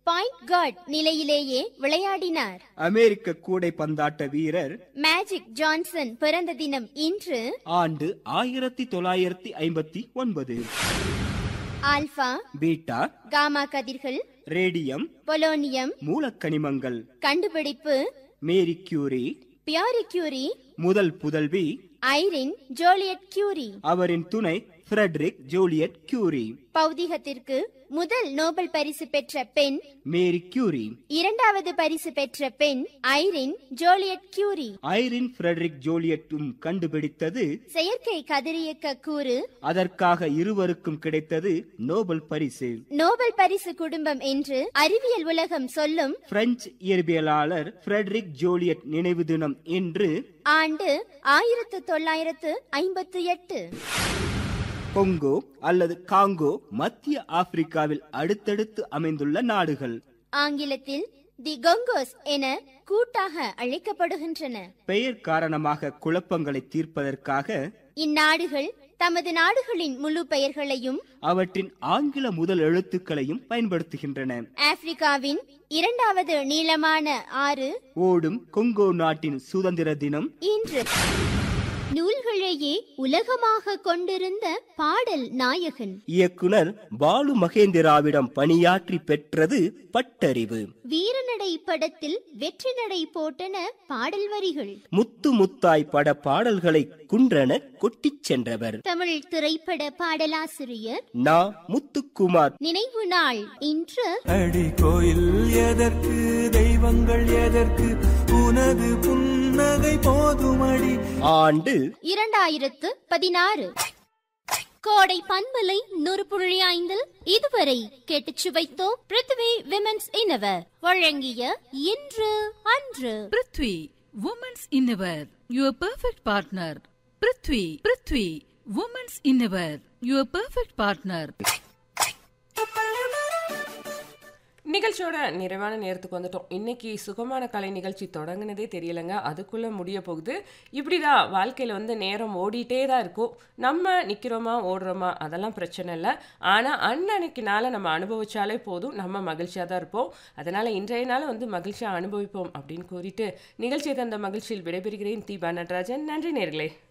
point card நிலையிலேயே விளையாடினார் அமெரிக்க கூடை பந்தாட்ட வீரர் மேஜிக் ஜான்சன் பிறந்த தினம் இன்று ஆண்டு ஆயிரத்தி தொள்ளாயிரத்தி ஐம்பத்தி ஒன்பது ஆல்பா பீட்டா காமா கதிர்கள் ரேடியம் பொலோனியம் மூலக்கனிமங்கள் கண்டுபிடிப்பு மேரி கியூரி பியாரி கியூரி முதல் புதல்வி ஐரின் ஜோலியட் கியூரி அவரின் துணை ஃப்ரெட்ரிக் ஜூலியட் கியூரி பௌதிகத்திற்கு முதல் நோபல் பரிசு பெற்ற பெண் மேரி கியூரி இரண்டாவது பரிசு பெற்ற பெண் Irene Joliot Curie Irene Frederic ஜோலியட்டும் கண்டுபிடித்தது செயற்கை கதிரியக்க கூறு அதற்காக இருவருக்கும் கிடைத்தது நோபல் பரிசு நோபல் பரிசு குடும்பம் என்று அறிவியல் உலகம் சொல்லும் பிரெஞ்சு இயற்பியலாளர் ஃப்ரெட்ரிக் ஜோலியட் நினைவு தினம் என்று ஆண்டு ஆயிரத்து தொள்ளாயிரத்து ஐம்பத்தி எட்டு கொங்கோ அல்லது காங்கோ மத்திய ஆப்பிரிக்காவில் அடுத்தடுத்து அமைந்துள்ள நாடுகள் ஆங்கிலத்தில் தி கொங்கோஸ் என கூட்டாக அழைக்கப்படுகின்றன பெயர் காரணமாக குழப்பங்களை தீர்ப்பதற்காக இந்நாடுகள் தமது நாடுகளின் முழு பெயர்களையும் அவற்றின் ஆங்கில முதல் எழுத்துக்களையும் பயன்படுத்துகின்றன ஆப்பிரிக்காவின் இரண்டாவது நீளமான ஆறு ஓடும் கொங்கோ நாட்டின் சுதந்திர தினம் இன்று நூல்களையே உலகமாக கொண்டிருந்த பாடல் நாயகன் இயக்குனர் பாலு மகேந்திராவிடம் பணியாற்றி பெற்றது பட்டறிவு வீரநடை படத்தில் வெற்றி நடை போட்டன பாடல் வரிகள் முத்து முத்தாய் பட பாடல்களை குன்றென கொட்டிச் சென்றவர் தமிழ் திரைப்பட பாடலாசிரியர் நா முத்துக்குமார் நினைவு நாள் இன்று அடி கோயில் எதற்கு தெய்வங்கள் எதற்கு உனது புன்னகை போதுமடி ஆண்டு இரண்டாயிரத்து பதினாறு கோடை பண்பலை நூறு புள்ளி ஐந்தில் இதுவரை கேட்டுச் சுவைத்தோம் பிருத்வி விமென்ஸ் இனவர் வழங்கிய இன்று அன்று prithvi women's innerwear your perfect partner prithvi prithvi women's innerwear your perfect partner நிகழ்ச்சியோட நிறைவான நேரத்துக்கு வந்துட்டோம் இன்னைக்கு சுகமான கலை நிகழ்ச்சி தொடங்குனதே தெரியலங்க அதுக்குள்ள முடிய போகுது இப்படிதான் வாழ்க்கையில வந்து நேரம் ஓடிட்டே தான் இருக்கும் நம்ம நிக்கிறோமா ஓடுறோமா அதெல்லாம் பிரச்சனை இல்லை ஆனா அன்னன்னைக்கு நாளை நம்ம அனுபவிச்சாலே போதும் நம்ம மகிழ்ச்சியா தான் இருப்போம் அதனால இன்றைய நாளை வந்து மகிழ்ச்சியா அனுபவிப்போம் அப்படின்னு கூறிட்டு நிகழ்ச்சியை தந்த மகிழ்ச்சியில் விடைபெறுகிறேன் தீபா நடராஜன் நன்றி நேர்களே